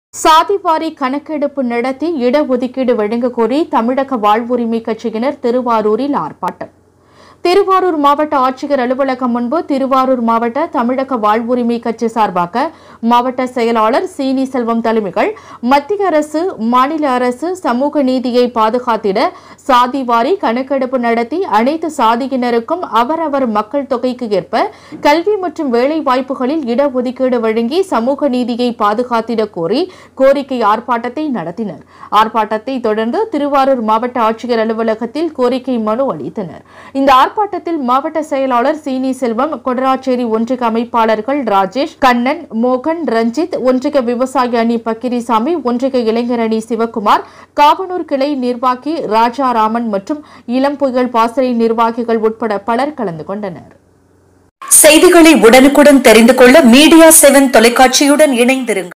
சாதிவாரி கணக்கெடுப்பு நடத்தி இடஒதுக்கீடு வழங்க கோரி தமிழக வாழ்வுரிமை கட்சியினர் திருவாரூரில் ஆர்ப்பாட்டம் திருவாரூர் மாவட்ட ஆட்சியர் அலுவலகம் முன்பு திருவாரூர் மாவட்ட தமிழக வாழ்வுரிமை கட்சி சார்பாக மாவட்ட செயலாளர் சீனி செல்வம் தலைமைகள் மத்திய அரசு மாநில அரசு சமூக நீதியை பாதுகாத்திட சாதிவாரி கணக்கெடுப்பு நடத்தி அனைத்து சாதியினருக்கும் அவரவர் மக்கள் தொகைக்கு ஏற்ப கல்வி மற்றும் வேலை வாய்ப்புகளில் இடஒதுக்கீடு வழங்கி சமூக நீதியை பாதுகாத்திட கோரி கோரிக்கை ஆர்ப்பாட்டத்தை நடத்தினர் ஆர்ப்பாட்டத்தை தொடர்ந்து திருவாரூர் மாவட்ட ஆட்சியர் அலுவலகத்தில் கோரிக்கை மனு அளித்தனர் இந்த ஆர்ப்பாட்டத்தில் மாவட்ட செயலாளர் சீனி செல்வம் கொடராச்சேரி ஒன்றிய அமைப்பாளர்கள் ராஜேஷ் கண்ணன் மோகன் ரஞ்சித் ஒன்றிய விவசாய அணி பக்கிரிசாமி ஒன்றிய இளைஞர் அணி சிவக்குமார் காவனூர் கிளை நிர்வாகி ராஜாராமன் மற்றும் இளம் புயல் பாசறை நிர்வாகிகள் உட்பட பலர் கலந்து கொண்டனர் செய்திகளை உடனுக்குடன் தெரிந்து கொள்ள மீடியா செவன் தொலைக்காட்சியுடன் இணைந்திருங்கள்